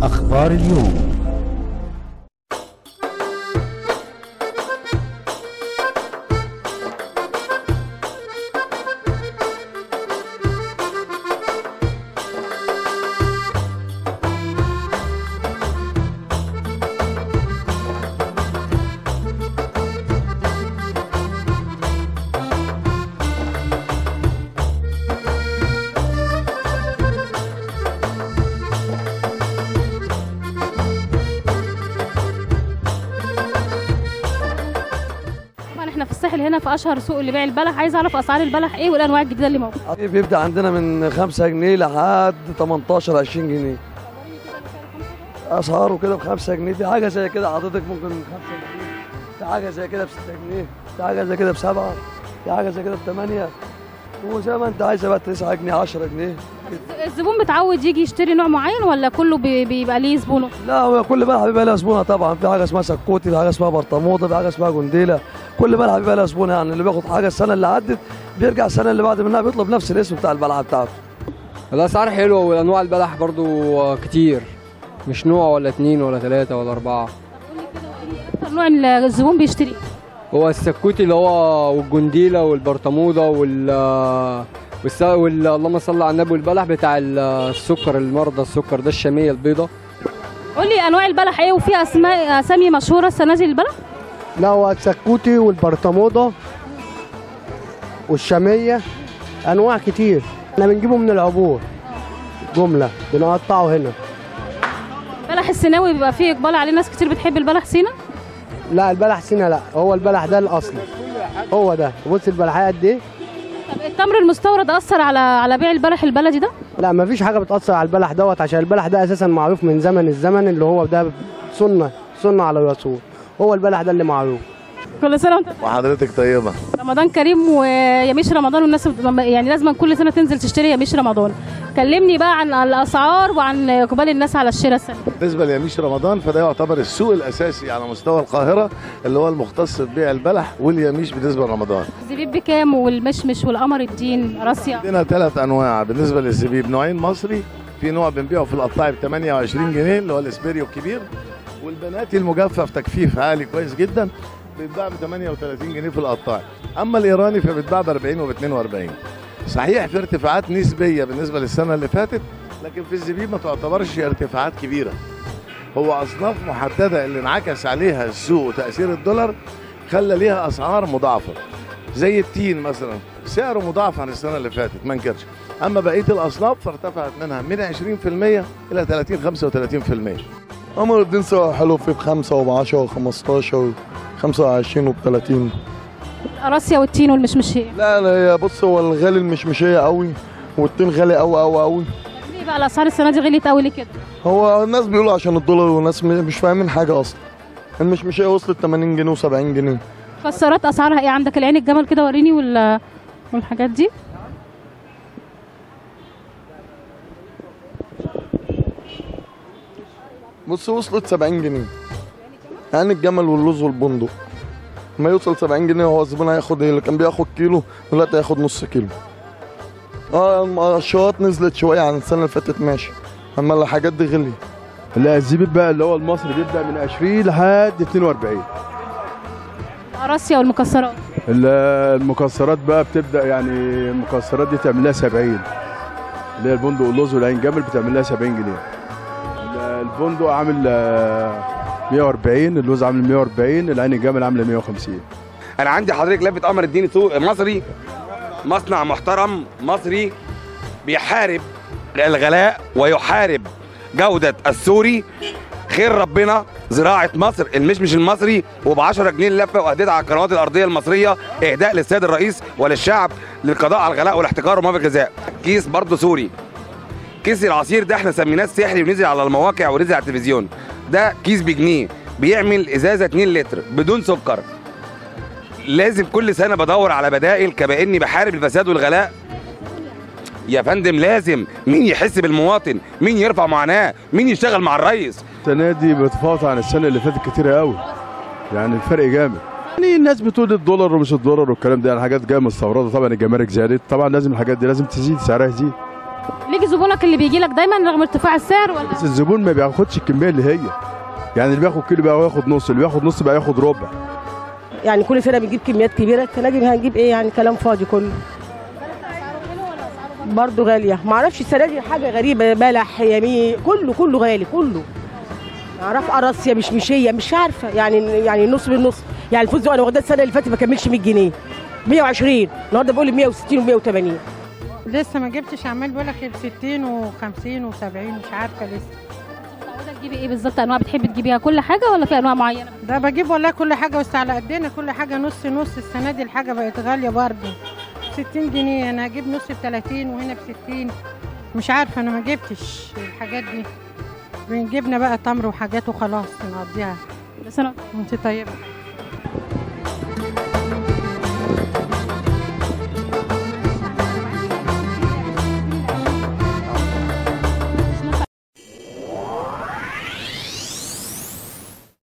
أخبار اليوم طبعا احنا في الساحل هنا في اشهر سوق لبيع البلح عايز اعرف اسعار البلح ايه والانواع الجديده اللي موجوده بيبدأ عندنا من 5 جنيه لحد 18 20 جنيه اسعاره كده ب 5 جنيه في حاجه زي كده حضرتك ممكن 5 جنيه في حاجه زي كده ب 6 جنيه في حاجه زي كده ب 7 في حاجه زي كده ب 8 وزي ما انت عايزه بقى 9 جنيه 10 جنيه الزبون متعود يجي يشتري نوع معين ولا كله بي- بيبقى ليه زبونه لا هو كل بلح بيبقى لها زبونه طبعا في حاجه اسمها سكوتي في حاجه اسمها برطموطه في حاجه اسمها جنديله كل بلح بيبقى لها زبونه يعني اللي بياخد حاجه السنه اللي عدت بيرجع السنه اللي بعد منها بيطلب نفس الاسم بتاع البلعه بتاعته الاسعار حلوه والانواع البلح برضو كتير مش نوع ولا اتنين ولا تلاتة ولا اربعة اكتر نوع اللي الزبون بيشتريه هو السكوتي اللي هو والجنديلة والبرطموضة وال والس... وال... اللهم صل على النبي والبلح بتاع السكر المرضى السكر ده الشامية البيضة قول لي انواع البلح ايه وفي اسماء اسامي مشهوره السنه دي للبلح لا هو السكوتي والبرطموضة والشامية أنواع كتير احنا بنجيبه من العبور جملة بنقطعه هنا بلح السيناوي بيبقى فيه اقبال عليه ناس كتير بتحب البلح سينا لا البلح سينا لا هو البلح ده الأصلي هو ده بص البلحية قد إيه طب التمر المستورد اثر على على بيع البلح البلدي ده لا مفيش حاجة بتأثر على البلح دوت عشان البلح ده أساسا معروف من زمن الزمن اللي هو ده سنة سنة على الرسول هو البلح ده اللي معروف كل سنه وانت وحضرتك طيبة رمضان كريم ويميش رمضان والناس بت- يعني لازم كل سنه تنزل تشتري يميش رمضان كلمني بقى عن الاسعار وعن اقبال الناس على الشراء السنه بالنسبة ليميش رمضان فده يعتبر السوق الأساسي على مستوى القاهرة اللي هو المختص ببيع البلح واليميش بالنسبة لرمضان الزبيب بكام والمشمش والقمر الدين راسيا عندنا ثلاث أنواع بالنسبة للزبيب نوعين مصري في نوع بنبيعه في القطاعي ب 28 جنيه اللي هو الاسبيريو الكبير والبناتي المجفف تجفيف عالي كويس جدا بيتباع ب 38 جنيه في القطاعي اما الايراني فبيتباع ب 40 وب 42 صحيح في ارتفاعات نسبيه بالنسبه للسنه اللي فاتت لكن في الزبيب ما تعتبرش ارتفاعات كبيره هو اصناف محدده اللي انعكس عليها السوق وتاثير الدولار خلى ليها اسعار مضاعفه زي التين مثلا سعره مضاعف عن السنه اللي فاتت ما انكرش اما بقيه الاصناف فارتفعت منها من 20% الى 30 35% قمر الدين سعره حلو فيه بخمسة وبعشرة وخمستاشر وخمسة وعشرين وبتلاتين راسيا والتين والمشمشيه لا لا يا بص هو الغالي المشمشية قوي والتين غالي قوي قوي قوي ليه بقى الاسعار السنه دي غليت قوي ليه كده هو الناس بيقولوا عشان الدولار والناس م- مش فاهمين حاجة أصلا المشمشية وصلت 80 جنيه و70 جنيه مكسرات اسعارها ايه عندك العين الجمل كده وريني وال والحاجات دي بص وصلت 70 جنيه يعني الجمل واللوز والبندق ما يوصل 70 جنيه هو الزبون هياخد ايه اللي كان بياخد كيلو دلوقتي هياخد نص كيلو اه المقشرات نزلت شويه عن السنه اللي فاتت ماشي اما الحاجات دي غلي لا الزبيب بقى اللي هو المصري بيبدا من 20 لحد 42 راسيا والمكسرات ال- المكسرات بقى بتبدا يعني المكسرات دي تعمل لها 70 اللي هي البندق واللوز والعين جمل بتعمل لها 70 جنيه ال- البندق عامل آه، 140 اللوز عامل 140 العين الجمل عامله 150 انا عندي حضرتك لفه قمر الدين سوق مصري مصنع محترم مصري بيحارب الغلاء ويحارب جوده السوري خير ربنا زراعه مصر المشمش المصري وب 10 جنيه اللفه واهديتها على القنوات الارضيه المصريه اهداء للسيد الرئيس وللشعب للقضاء على الغلاء والاحتكار وما الغذاء كيس برضه سوري كيس العصير ده احنا سميناه السحري ونزل على المواقع ونزل على التلفزيون ده كيس بجنيه بيعمل ازازه 2 لتر بدون سكر لازم كل سنه بدور على بدائل كباني بحارب الفساد والغلاء يا فندم لازم مين يحس بالمواطن مين يرفع معاناه مين يشتغل مع الرئيس السنه دي بتفاوت عن السنه اللي فاتت كتير قوي يعني الفرق جامد يعني الناس بتقول الدولار ومش الدولار والكلام ده يعني حاجات جايه مستورده طبعا الجمارك زادت طبعا لازم الحاجات دي لازم تزيد سعرها يزيد ليك زبونك اللي بيجي لك دايما رغم ارتفاع السعر ولا بس الزبون ما بياخدش الكميه اللي هي يعني اللي بياخد كيلو بقى ياخد نص اللي بياخد نص بقى ياخد ربع يعني كل سنه بنجيب كميات كبيره السنه دي هنجيب ايه يعني كلام فاضي كله برضه غاليه ما اعرفش السنه دي حاجه غريبه بلح يمين كله كله غالي كله اعرف قراصيه مش مشيه مش عارفه يعني يعني نص بالنص يعني الفوز انا واخداه السنه اللي فاتت ما كملش 100 جنيه 120 النهارده بقول 160 و180 لسه ما جبتش عمال بقول لك ب 60 و50 و70 مش عارفه لسه متعوده تجيبي ايه بالظبط انواع بتحبي تجيبيها كل حاجه ولا في انواع معينه ده بجيب والله كل حاجه بس على قدنا كل حاجه نص نص السنه دي الحاجه بقت غاليه برضه 60 جنيه انا هجيب نص ب 30 وهنا ب 60 مش عارفه انا ما جبتش الحاجات دي جبنا بقى تمر وحاجات وخلاص نقضيها بس انا وانت طيبه